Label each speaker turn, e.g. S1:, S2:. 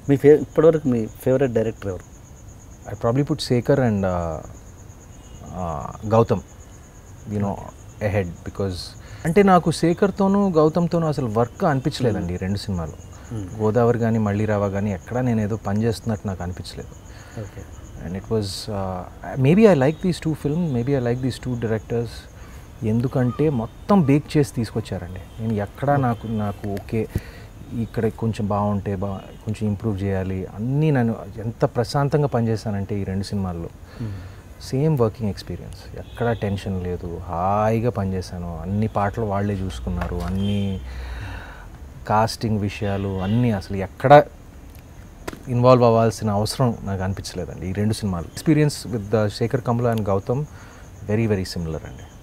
S1: మీ ఫే ఇప్పటివరకు మీ ఫేవరెట్ డైరెక్టర్ ఎవరు
S2: I probably put Shekhar and Gautam you know ahead because అంటే నాకు శేఖర్తోనూ గౌతమ్తోనూ అసలు వర్క్ అనిపించలేదండి ఈ రెండు సినిమాలు గోదావరి కానీ మళ్ళీ రావా కానీ ఎక్కడా నేను ఏదో పని చేస్తున్నట్టు నాకు అనిపించలేదు
S1: okay
S2: and it was maybe I like these two film maybe I like these two directors ఎందుకంటే మొత్తం బేక్ చేసి తీసుకొచ్చారండి నేను ఎక్కడా నాకు నాకు ఓకే ఇక్కడ కొంచెం బాగుంటే బా కొంచెం ఇంప్రూవ్ చేయాలి అన్నీ నేను ఎంత ప్రశాంతంగా పనిచేశానంటే ఈ రెండు సినిమాల్లో సేమ్ వర్కింగ్ ఎక్స్పీరియన్స్ ఎక్కడా టెన్షన్ లేదు హాయిగా పనిచేశాను అన్ని పాటలు వాళ్ళే చూసుకున్నారు అన్ని కాస్టింగ్ విషయాలు అన్నీ అసలు ఎక్కడ ఇన్వాల్వ్ అవ్వాల్సిన అవసరం నాకు అనిపించలేదండి ఈ రెండు సినిమాలు experience with the Shekhar Kammula and Gautam very very similar అండి